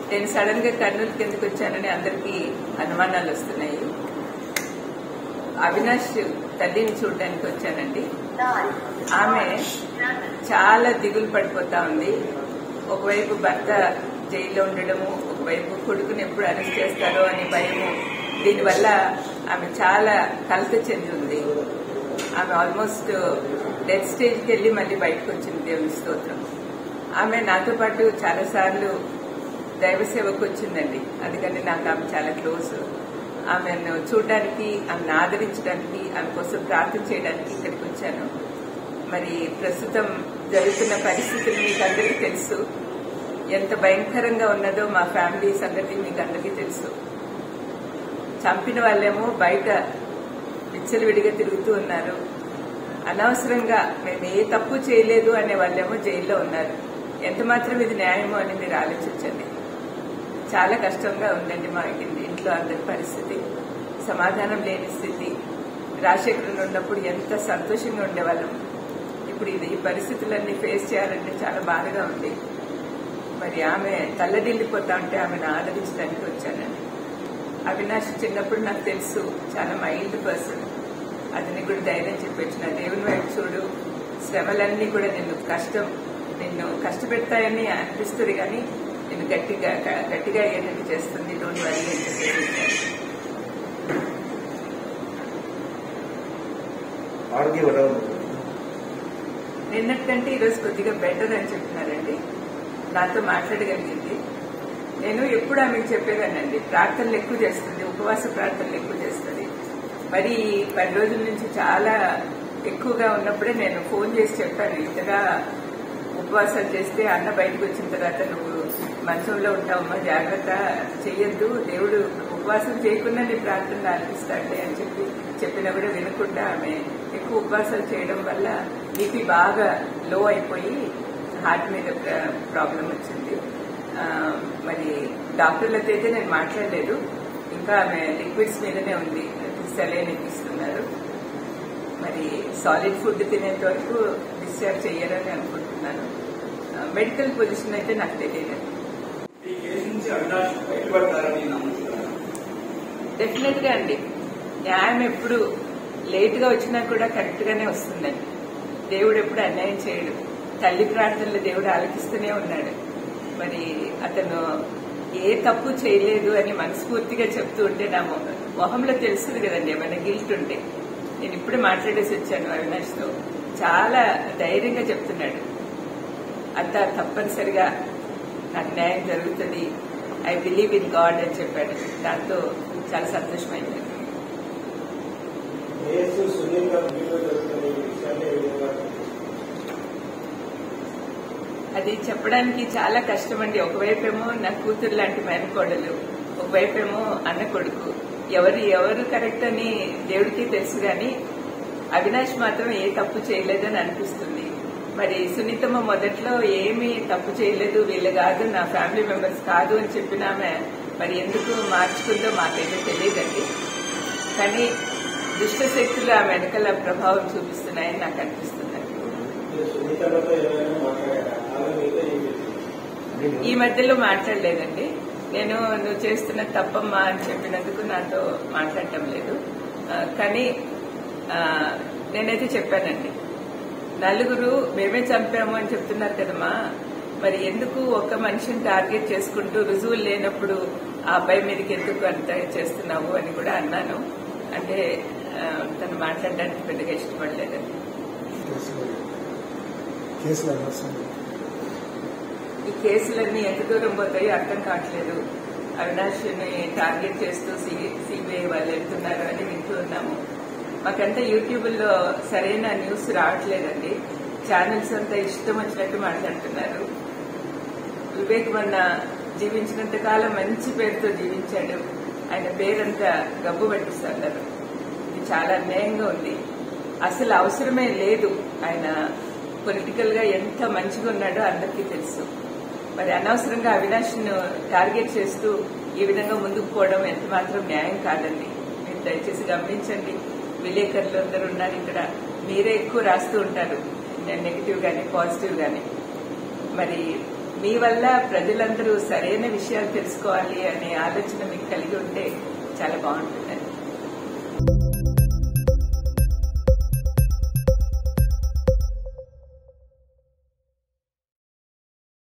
నేను సడన్ గా కర్నూలుకి ఎందుకు వచ్చానని అందరికీ అనుమానాలు వస్తున్నాయి అవినాష్ తల్లిని చూడడానికి వచ్చానండి ఆమె చాలా దిగులు పడిపోతా ఉంది ఒకవైపు భర్త జైల్లో ఉండడము ఒకవైపు కొడుకుని ఎప్పుడు అరెస్ట్ చేస్తారో అనే భయము దీనివల్ల ఆమె చాలా కలత చెంది ఉంది ఆమె ఆల్మోస్ట్ డెత్ స్టేజ్కి వెళ్ళి మళ్ళీ బయటకు వచ్చింది దేవుని స్తోత్రం ఆమె నాతో పాటు చాలా సార్లు దైవ సేవకు వచ్చిందండి అందుకని నాకు ఆమె చాలా క్లోజ్ ఆమెను చూడడానికి ఆమెను ఆదరించడానికి ఆమె కోసం ప్రార్థన చేయడానికి ఇక్కడికి వచ్చాను మరి ప్రస్తుతం జరుగుతున్న పరిస్థితులు మీకు అందరికీ తెలుసు ఎంత భయంకరంగా ఉన్నదో మా ఫ్యామిలీ సంగతి మీకు అందరికీ తెలుసు చంపిన వాళ్ళేమో బయట విచ్చలవిడిగా తిరుగుతూ ఉన్నారు అనవసరంగా మేము ఏ తప్పు చేయలేదు అనే వాళ్ళేమో జైల్లో ఉన్నారు ఎంత మాత్రం ఇది న్యాయమో అని మీరు ఆలోచించండి చాలా కష్టంగా ఉందండి మా ఇంటి- ఇంట్లో అందరి పరిస్థితి సమాధానం లేని స్థితి రాజశేఖరులు ఉన్నప్పుడు ఎంత సంతోషంగా ఉండేవాళ్ళం ఇప్పుడు ఇది ఈ పరిస్థితులన్నీ ఫేస్ చేయాలంటే చాలా బాధగా ఉంది మరి ఆమె తల్లడిల్లిపోతా ఉంటే ఆమెను ఆదరించడానికి వచ్చానండి అవినాష్ చిన్నప్పుడు నాకు తెలుసు చాలా మైల్డ్ పర్సన్ అతనికి కూడా ధైర్యం చెప్పొచ్చు నా దేవుని వైపు చూడు శ్రమలన్నీ కూడా నిన్ను కష్టం నిన్ను కష్టపెడతాయని అనిపిస్తుంది కానీ నిన్ను గట్టిగా గట్టిగా అయ్యేటట్టు చేస్తుంది డోంట్ వరీ అని చెప్పేసి ఆరోగ్యం ఎలా ఉంది నిన్నటికంటే ఈరోజు కొద్దిగా బెటర్ అని చెప్తున్నారండి నాతో మాట్లాడగలిగింది నేను ఎప్పుడు ఆమెకు చెప్పేదానండి ప్రార్థనలు ఎక్కువ చేస్తుంది ఉపవాస ప్రార్థనలు ఎక్కువ చేస్తుంది మరి ఈ పది రోజుల నుంచి చాలా ఎక్కువగా ఉన్నప్పుడే నేను ఫోన్ చేసి చెప్పాను ఇంతగా ఉపవాసాలు చేస్తే అన్న బయటకు వచ్చిన తర్వాత నువ్వు మంచంలో ఉంటావమ్మా జాగ్రత్త చెయ్యొద్దు దేవుడు ఉపవాసం చేయకుండా నీ ప్రార్థనలు ఆలపిస్తాడులే అని చెప్పి చెప్పినా కూడా వినకుండా ఆమె ఎక్కువ ఉపవాసాలు చేయడం వల్ల బీపీ బాగా లో అయిపోయి హార్ట్ మీద ప్రాబ్లం వచ్చింది ఆ, మరి డాక్టర్లతో అయితే నేను మాట్లాడలేదు ఇంకా ఆమె లిక్విడ్స్ మీదనే ఉంది సెలైన్ ఇప్పిస్తున్నారు మరి సాలిడ్ ఫుడ్ తినేంత వరకు డిశ్చార్జ్ చెయ్యాలని అనుకుంటున్నాను మెడికల్ పొజిషన్ అయితే నాకు తెలియదు ఈ కేసు నుంచి అవినాష్ బయటపడతారని నమ్ముతున్నాను డెఫినెట్ గా అండి న్యాయం ఎప్పుడు లేట్ గా వచ్చినా కూడా కరెక్ట్ గానే వస్తుందండి దేవుడు ఎప్పుడు అన్యాయం చేయడు తల్లి ప్రార్థనలు దేవుడు ఆలకిస్తూనే ఉన్నాడు మరి అతను ఏ తప్పు చేయలేదు అని మనస్ఫూర్తిగా చెప్తూ ఉంటే నా మొహ- మొహంలో తెలుస్తుంది కదండి ఏమైనా గిల్ట్ ఉంటే నేను ఇప్పుడే మాట్లాడేసి వచ్చాను అవినాష్ తో చాలా ధైర్యంగా చెప్తున్నాడు అంతా తప్పనిసరిగా నాకు న్యాయం జరుగుతుంది ఐ బిలీవ్ ఇన్ గాడ్ అని చెప్పాడు దాంతో చాలా సంతోషమైంది కేసు సుదీర్ఘ వీడియో జరుగుతున్న ఈ విషయాన్ని ఏ విధంగా అది చెప్పడానికి చాలా కష్టం అండి ఒకవైపేమో నా కూతురు లాంటి మేనకోడలు ఒకవైపేమో అన్న కొడుకు ఎవరు ఎవరు కరెక్ట్ అని దేవుడికి తెలుసు గాని అవినాష్ మాత్రం ఏ తప్పు చేయలేదని అనిపిస్తుంది మరి సునీతమ్మ మొదట్లో ఏమీ తప్పు చేయలేదు వీళ్ళు కాదు నా ఫ్యామిలీ మెంబర్స్ కాదు అని చెప్పినామె మరి ఎందుకు మార్చుకుందో మాకైతే తెలియదండి కానీ దుష్ట శక్తులు ఆ వెనకాల ప్రభావం చూపిస్తున్నాయని నాకు అనిపిస్తుంది మీరు సునీతలతో ఏమైనా మాట్లాడారా ఆమె మీతో ఏం చెప్పింది ఈ మధ్యలో మాట్లాడలేదండి నేను నువ్వు చేస్తున్న తప్పమ్మా అని చెప్పినందుకు నాతో మాట్లాడటం లేదు ఆ, కానీ ఆ, నేనైతే చెప్పానండి నలుగురు మేమే చంపాము అని చెప్తున్నారు కదమ్మా మరి ఎందుకు ఒక మనిషిని టార్గెట్ చేసుకుంటూ రుజువులు లేనప్పుడు ఆ అబ్బాయి మీదకి ఎందుకు అంత చేస్తున్నావు అని కూడా అన్నాను అంటే ఆ, తను మాట్లాడడానికి పెద్దగా ఇష్టపడలేదండి కేసులు అనవసరం ఈ కేసులన్నీ ఎంత దూరం పోతాయో అర్థం కావట్లేదు అవినాష్ని టార్గెట్ చేస్తూ సిబిఐ వాళ్ళు వెళ్తున్నారు అని వింటూ ఉన్నాము మాకంతా యూట్యూబ్లో సరైన న్యూస్ రావట్లేదండి ఛానల్స్ అంతా ఇష్టం వచ్చినట్టు మాట్లాడుతున్నారు వివేక్ మొన్న జీవించినంత కాలం మంచి పేరుతో జీవించాడు ఆయన పేరంతా గబ్బు పట్టిస్తున్నారు ఇది చాలా అన్యాయంగా ఉంది అసలు అవసరమే లేదు ఆయన పొలిటికల్ గా ఎంత మంచిగా ఉన్నాడో అందరికీ తెలుసు మరి అనవసరంగా అవినాష్ ను టార్గెట్ చేస్తూ ఈ విధంగా ముందుకు పోవడం ఎంత మాత్రం న్యాయం కాదండి మీరు దయచేసి గమనించండి విలేకరులు అందరూ ఉన్నారు ఇక్కడ మీరే ఎక్కువ రాస్తూ ఉంటారు నెగిటివ్ గాని పాజిటివ్ గాని మరి మీ వల్ల ప్రజలందరూ సరైన విషయాలు తెలుసుకోవాలి అనే ఆలోచన మీకు కలిగి ఉంటే చాలా బాగుంటుందండి